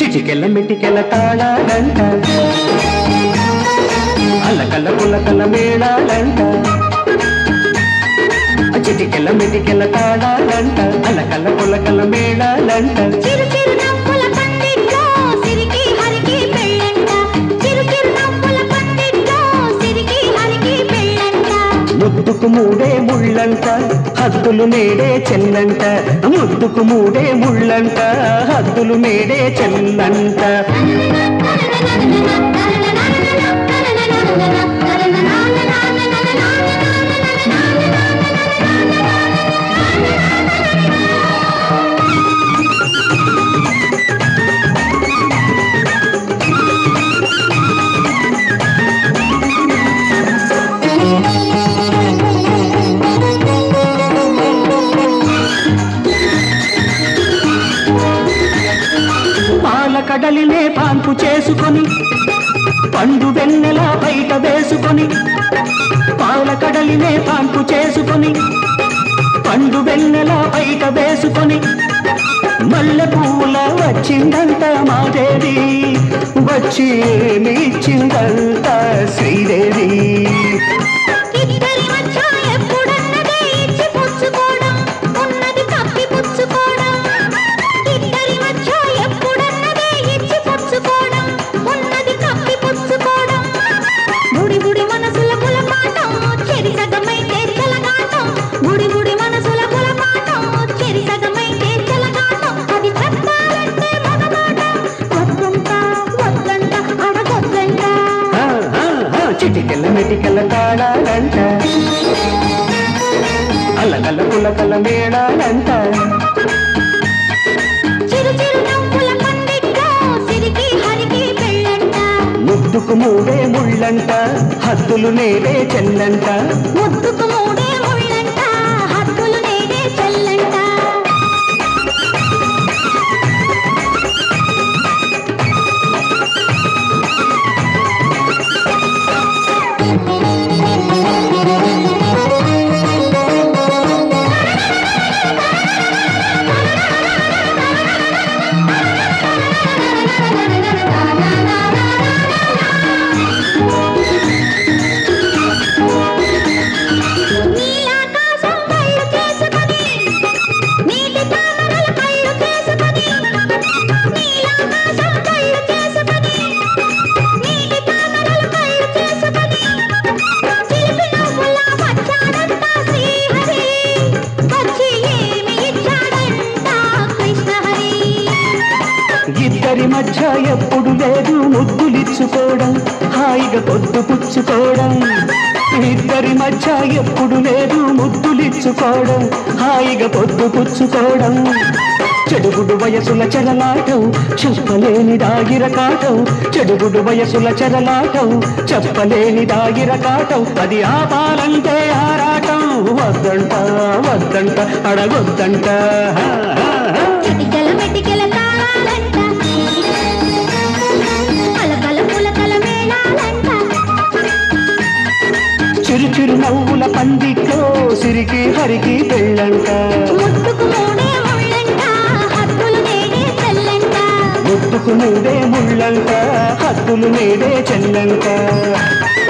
చిటికెళ్ళ మిటికెళ్ళ తాళాలంట అల్లకల్ల పుల్లకల్ల మేళాలంట చిటికెళ్ళ మిటికెళ్ళ తాళాలంట అల్లకల్ల పుల్లకల్ల మేళాలంట చిరు చిరు నవ్వుల పందిట్లో సిరికి హరికి పెళ్ళంట చిరు చిరు నవ్వుల పందిట్లో సిరికి హరికి పెళ్ళంట ముద్దుకు మూడే ముళ్ళంట హద్దులు నేడే చెల్లంట ముద్దుకు మూడే ముళ్ళంట హద్దులు నేడే చెల్లంట పాల కడలినే పాన్పు చేసుకొని పండు వెన్నెల బయట వేసుకొని పాల కడలినే పాన్పు చేసుకొని పండు వెన్నెల బయట వేసుకొని మల్లె పూల వచ్చిందంట మాదేవి వచ్చి ఏమి ఇచ్చిందంట శ్రీదేవి ఇద్దరి మధ్య ఎప్పుడన్నదే ఇచ్చి పుచ్చుకోవడం ఉన్నది కప్పి పుచ్చుకోవడం ఇద్దరి మధ్య ఎప్పుడన్నదే ఇచ్చి పుచ్చుకోవడం ఉన్నది కప్పి పుచ్చుకోవడం బుడి బుడి మనసుల గులపాటం చెరి సగమైతే చెలగాటం బుడి బుడి మనసుల గులపాటం చెరి సగమైతే చెలగాటం అది చెప్పాలంటే మగమాట వద్దంట వద్దంట అడగొద్దంట ఆ, ఆ, ఆ, చిటికెళ్ళ మెటికెళ్ళ తాళాలంట అల్లకల్ల పుల్లకల్ల మేళాలంట చిరు చిరు నవ్వుల పందిట్లో సిరికి హరికి పెళ్ళంట ముద్దుకు మూడే ముళ్ళంట హద్దులు నేడే చెల్లంట ముద్దుకు మూడే ముళ్ళంట హద్దులు నేడే చెల్లంట నీలాకాశం కళ్ళు చేసుకొని నీటి తామరల కళ్ళు చేసుకొని నీలాకాశం కళ్ళు చేసుకొని నీటి తామరల కళ్ళు చేసుకొని చిలిపి నవ్వుల వచ్చాడంట శ్రీహరి వచ్చి ఏమి ఇచ్చాడంట కృష్ణహరి ఇద్దరి మధ్య ఎప్పుడు లేదు ముద్దులిచ్చుకోవడం హాయిగా పొద్దు పుచ్చుకోవడం ఇద్దరి మధ్య ఎప్పుడు లేదు ముద్దులిచ్చుకోవడం హాయిగా పొద్దు పుచ్చుకోవడం చెడుగుడు వయసుల చెరలాటం చెప్పలేని దాగిరకాటం చెడుగుడు వయసుల చెరలాటం చెప్పలేని దాగిరకాటం అది ఆపాలంటే ఆరాటం వద్దంట వద్దంట అడగొద్దంట హా, హా, హా. చిటికెల మెటికెల తాళాలంట కలకల పులకల మేళాలంట చిరు చిరు నవ్వుల పందిట్లో సిరికి హరికి పెళ్ళంట ముట్టుకు మూడే ముళ్ళంట హద్దులు నేడే చెల్లంట ముట్టుకు మూడే ముళ్ళంట హద్దులు నేడే చెల్లంట